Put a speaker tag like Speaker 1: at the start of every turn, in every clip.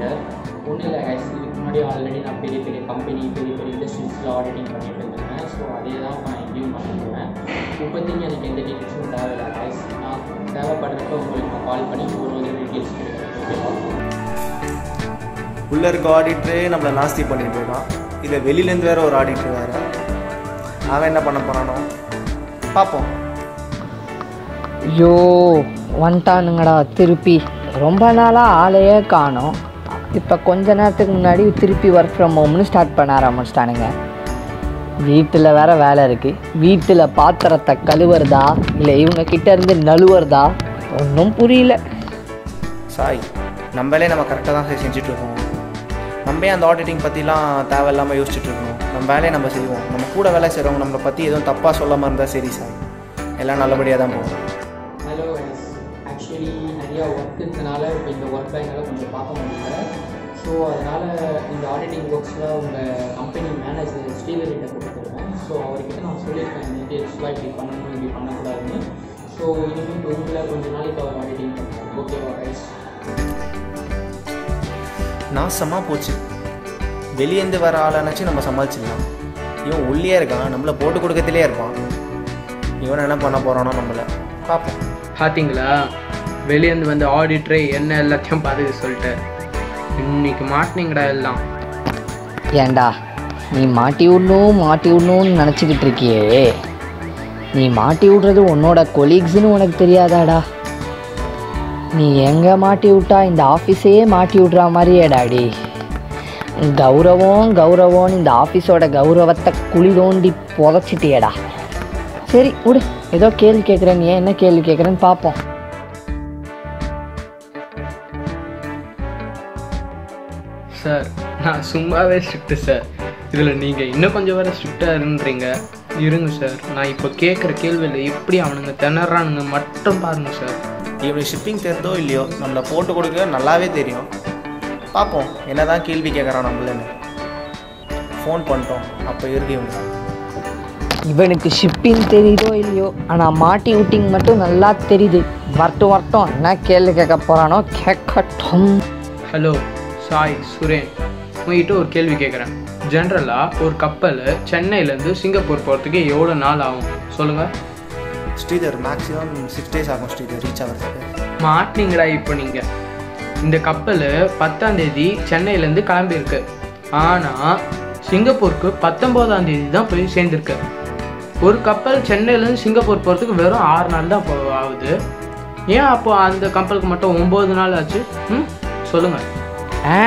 Speaker 1: auditor ஒன்றும் இல்லை guys இதுக்கு முன்னாடி ஆல்ரெடி நான் பெரிய பெரிய கம்பெனி பெரிய பெரிய இண்டஸ்ட்ரீஸில் ஆடிட்டிங் பண்ணிட்டு இருந்தேன் ஸோ அதே தான் நான் இங்கேயும் பண்ண போகிறேன் இப்போதைக்கு எனக்கு எந்த டீட்டெயில்ஸும் தேவையில்லை guys நான் தேவைப்படுறப்ப உங்களுக்கு நான் கால் பண்ணி ஒரு ஒரு டீட்டெயில்ஸ் கொடுக்குறேன் ஓகேவா
Speaker 2: உள்ளே இருக்க ஆடிட்டரே நம்மளை நாஸ்தி பண்ணிட்டு இருக்கான் இதை வெளியிலேருந்து வேற ஒரு ஆடிட்டர் வேறு அவன் என்ன பண்ண போகிறானோ பார்ப்போம்
Speaker 3: ஐயோ வந்துட்டானுங்கடா திருப்பி ரொம்ப நாளாக ஆளையே காணோம் இப்போ கொஞ்ச நேரத்துக்கு முன்னாடி திருப்பி ஒர்க் ஃப்ரம் ஹோம்னு ஸ்டார்ட் பண்ண ஆரம்பிச்சிட்டானுங்க வீட்டில் வேற வேலை இருக்குது வீட்டில் பாத்திரத்தை கழுவுறதா இல்லை இவங்க கிட்ட இருந்து நழுவுறதா ஒன்றும் புரியல
Speaker 2: சாய் நம்மளே நம்ம கரெக்டாக தான் சார் செஞ்சுட்ருக்கோம் நம்ம ஏன் அந்த ஆடிட்டிங் பற்றிலாம் தேவையில்லாமல் யோசிச்சுட்டு இருக்கோம் நம்ம வேலையை நம்ம செய்வோம் நம்ம கூட வேலை செய்கிறவங்க நம்மளை பற்றி எதுவும் தப்பாக சொல்லாமல் இருந்தால் சரி சாய் எல்லாம் நல்லபடியாக தான் போகும்
Speaker 1: ஹலோ ஆக்சுவலி நிறையா ஒர்க் இருந்தனால இப்போ இந்த ஒர்க்கை என்னால் கொஞ்சம் பார்க்க முடியல ஸோ அதனால் இந்த ஆடிட்டிங் ஒர்க்ஸ்லாம் உங்கள் கம்பெனி மேனேஜர் ஸ்ரீதர்கிட்ட கொடுத்துருவேன் ஸோ அவர்கிட்ட நான் சொல்லியிருக்கேன் டீட்டெயில்ஸ்லாம் இப்படி பண்ணணும் இப்படி பண்ணக்கூடாதுன்னு ஸோ இனிமேல் உங்களை கொஞ்ச நாளைக்கு அவர் ஆடிட்டிங் பண்ணுறேன் ஓகேவா ரைஸ்
Speaker 2: நாசமாக போச்சு வெளியேந்து வர ஆளானாச்சும் நம்ம சமாளிச்சிடலாம் இவன் உள்ளே இருக்கான் நம்மளை போட்டு கொடுக்கறதுலே இருப்பான் இவன் என்ன பண்ண போகிறானோ நம்மளை பார்ப்போம்
Speaker 4: பார்த்தீங்களா வெளியேந்து வந்த ஆடிட்டரே என்ன எல்லாத்தையும் பார்த்துக்க சொல்லிட்டு இன்னைக்கு மாட்டினீங்கடா எல்லாம்
Speaker 3: ஏண்டா நீ மாட்டி விடணும் மாட்டி விடணும்னு நினச்சிக்கிட்டு இருக்கியே நீ மாட்டி விடுறது உன்னோட கொலீக்ஸ்னு உனக்கு தெரியாதாடா நீ எங்கே மாட்டி விட்டா இந்த ஆஃபீஸையே மாட்டி விட்ற மாதிரியே டாடி கௌரவம் கௌரவம்னு இந்த ஆஃபீஸோட கௌரவத்தை குழி தோண்டி புதைச்சிட்டியேடா சரி விடு ஏதோ கேள்வி கேட்குறேன் நீ ஏன் என்ன கேள்வி கேட்குறேன்னு பார்ப்போம்
Speaker 4: சார் நான் சும்மாவே ஸ்ட்ரிக்ட்டு சார் இதில் நீங்கள் இன்னும் கொஞ்சம் வேறு ஸ்ட்ரிக்டாக இருன்றீங்க இருங்க சார் நான் இப்போ கேட்குற கேள்வியில் எப்படி அவனுங்க திணறானுங்க மட்டும் பாருங்க சார்
Speaker 2: இவனுக்கு ஷிப்பிங் தெரிதோ இல்லையோ நம்மளை போட்டு கொடுக்க நல்லாவே தெரியும் பார்ப்போம் என்னதான் கேள்வி கேட்குறான் நம்மளன்னு ஃபோன் பண்ணிட்டோம் அப்போ இருக்கு இவங்க
Speaker 3: இவனுக்கு ஷிப்பிங் தெரியுதோ இல்லையோ ஆனால் மாட்டி விட்டிங் மட்டும் நல்லா தெரியுது வரட்டும் வரட்டும் என்ன கேள்வி கேட்க போகிறானோ கேட்கட்டும்
Speaker 4: ஹலோ சாய் சுரேன் உங்ககிட்ட ஒரு கேள்வி கேட்குறேன் ஜென்ரலாக ஒரு கப்பல் சென்னையிலேருந்து சிங்கப்பூர் போகிறதுக்கு எவ்வளோ நாள் ஆகும் சொல்லுங்கள்
Speaker 2: ஸ்ரீதர் மேக்ஸிமம் சிக்ஸ் டேஸ் ஆகும் ஸ்ரீதர் ரீச் ஆகிறதுக்கு
Speaker 4: மாட்டினீங்கடா இப்போ நீங்கள் இந்த கப்பல் பத்தாம் தேதி சென்னையிலேருந்து கிளம்பியிருக்கு ஆனால் சிங்கப்பூருக்கு பத்தொம்போதாம் தேதி தான் போய் சேர்ந்துருக்கு ஒரு கப்பல் சென்னையிலேருந்து சிங்கப்பூர் போகிறதுக்கு வெறும் ஆறு நாள் தான் போ- ஆகுது ஏன் அப்போ அந்த கப்பலுக்கு மட்டும் ஒம்பது நாள் ஆச்சு ம் சொல்லுங்கள்
Speaker 3: ஆ,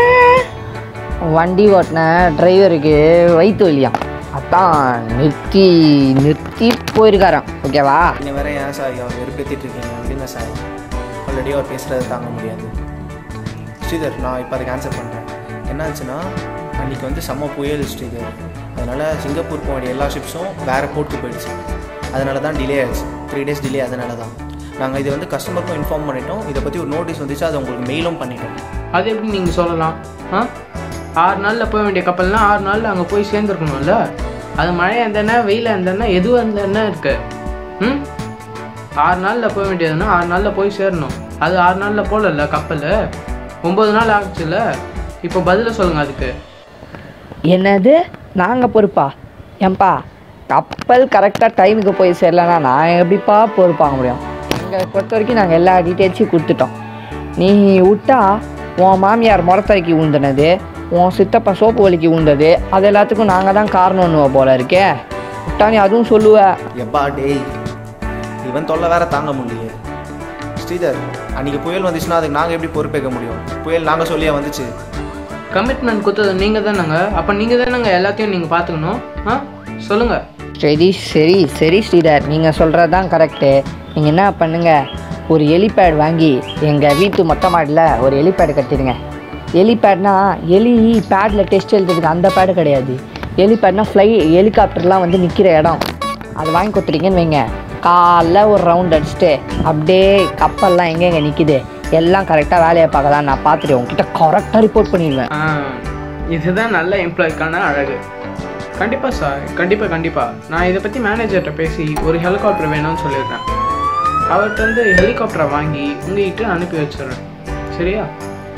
Speaker 3: வண்டி ஓட்டின டிரைவருக்கு வயிற்று வலியாம் அதான் நிறுத்தி நிறுத்தி போயிருக்காராம் ஓகேவா
Speaker 2: நீங்கள் வேற ஏன் சார் அவர் வெறுப்பேற்றிட்டு இருக்கீங்க அப்படிங்க சார் ஆல்ரெடி அவர் பேசுகிறத தாங்க முடியாது ஸ்ரீதர் நான் இப்போ அதுக்கு ஆன்சர் பண்ணுறேன் என்னாச்சுன்னா அன்றைக்கி வந்து செம்ம புயல் ஸ்ரீதர் அதனால் சிங்கப்பூர் போக வேண்டிய எல்லா ஷிப்ஸும் வேறு போர்ட்டுக்கு போயிடுச்சு அதனால தான் டிலே ஆயிடுச்சு த்ரீ டேஸ் டிலே அதனால தான் நாங்கள் இதை வந்து கஸ்டமருக்கும் இன்ஃபார்ம் பண்ணிட்டோம் இதை பற்றி ஒரு நோட்டீஸ் வந்துச்சு அதை உங்களுக்கு மெயிலும் பண்ணிட்டோம்
Speaker 4: அது எப்படி நீங்கள் சொல்லலாம் ஆ ஆறு நாளில் போக வேண்டிய கப்பல்னா ஆறு நாளில் அங்கே போய் சேர்ந்துருக்கணும்ல அது மழையாக இருந்தேன்னா வெயிலாக இருந்தேன்னா எதுவாக இருந்தேன்னா இருக்கு ம் ஆறு நாளில் போக வேண்டியதுன்னா ஆறு நாளில் போய் சேரணும் அது ஆறு நாளில் போகலல்ல கப்பல் ஒம்பது நாள் ஆச்சுல்ல இப்போ பதில சொல்லுங்கள் அதுக்கு
Speaker 3: என்னது நாங்கள் பொறுப்பா ஏன்பா கப்பல் கரெக்டாக டைமுக்கு போய் சேரலன்னா நான் எப்படிப்பா பொறுப்பாக முடியும் எங்களை பொறுத்த வரைக்கும் நாங்கள் எல்லா டீட்டெயில்ஸையும் கொடுத்துட்டோம் நீ விட்டா உன் மாமியார் முறத்தரைக்கு ஊந்துனது உன் சித்தப்பா சோப்பு வலிக்கு ஊந்தது அது எல்லாத்துக்கும் நாங்கள் தான் காரணம்னுவ போல இருக்கே விட்டா நீ அதுவும் சொல்லுவ
Speaker 2: எப்பா டேய் இவன் தொல்லை வேற தாங்க முடியலையே ஸ்ரீதர் அன்றைக்கி புயல் வந்துச்சுன்னா அதுக்கு நாங்கள் எப்படி பொறுப்பேற்க முடியும் புயல் நாங்கள் சொல்லியே வந்துச்சு
Speaker 4: கமிட்மெண்ட் கொடுத்தது நீங்கள் தானேங்க அப்போ நீங்கள் தானேங்க எல்லாத்தையும் நீங்கள் பார்த்துக்கணும் ஆ சொல்லுங்கள்
Speaker 3: சரி சரி சரி ஸ்ரீதர் நீங்கள் சொல்கிறது தான் கரெக்டு நீங்கள் என்ன பண்ணுங்க ஒரு எலிபேட் வாங்கி எங்கள் வீட்டு மொட்டை மாடியில் ஒரு எலிபேடு கட்டிடுங்க எலிபேட்னா எலி பேடில் டெஸ்ட் எழுதுறதுக்கு அந்த பேடு கிடையாது எலிபேட்னா ஃப்ளை ஹெலிகாப்டர்லாம் வந்து நிற்கிற இடம் அது வாங்கி கொடுத்துட்டீங்கன்னு வைங்க காலைல ஒரு ரவுண்ட் அடிச்சுட்டு அப்படியே கப்பல்லாம் எங்கெங்கே நிற்கிது எல்லாம் கரெக்டாக வேலையை பார்க்கலாம் நான் பார்த்துட்டு உங்ககிட்ட கரெக்டாக ரிப்போர்ட் பண்ணிடுவேன்
Speaker 4: ஆ, இதுதான் நல்ல எம்ப்ளாய்க்கான அழகு கண்டிப்பாக சார் கண்டிப்பாக கண்டிப்பாக நான் இதை பற்றி மேனேஜர்கிட்ட பேசி ஒரு ஹெலிகாப்டர் வேணும்னு சொல்லிடுறேன் அவர்கிட்ட வந்து ஹெலிகாப்டரை வாங்கி உங்ககிட்ட அனுப்பி வச்சிடுறேன் சரியா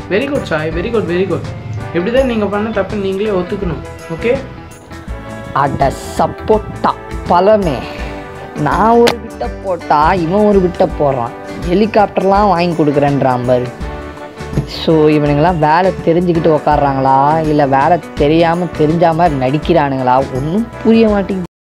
Speaker 4: very good Sai very good very good இப்படி தான் நீங்கள் பண்ண தப்பு நீங்களே ஒத்துக்கணும் ஓகே
Speaker 3: அட சப்போட்டா பழமே நான் ஒரு விட்ட போட்டா இவன் ஒரு விட்ட போடுறான் ஹெலிகாப்டர்லாம் வாங்கி கொடுக்குறேன்றான் பாரு ஸோ இவனுங்கெல்லாம் வேலை தெரிஞ்சுக்கிட்டு உக்காடுறாங்களா இல்லை வேலை தெரியாமல் தெரிஞ்ச மாதிரி நடிக்கிறானுங்களா ஒன்றும் புரிய மாட்டேங்குது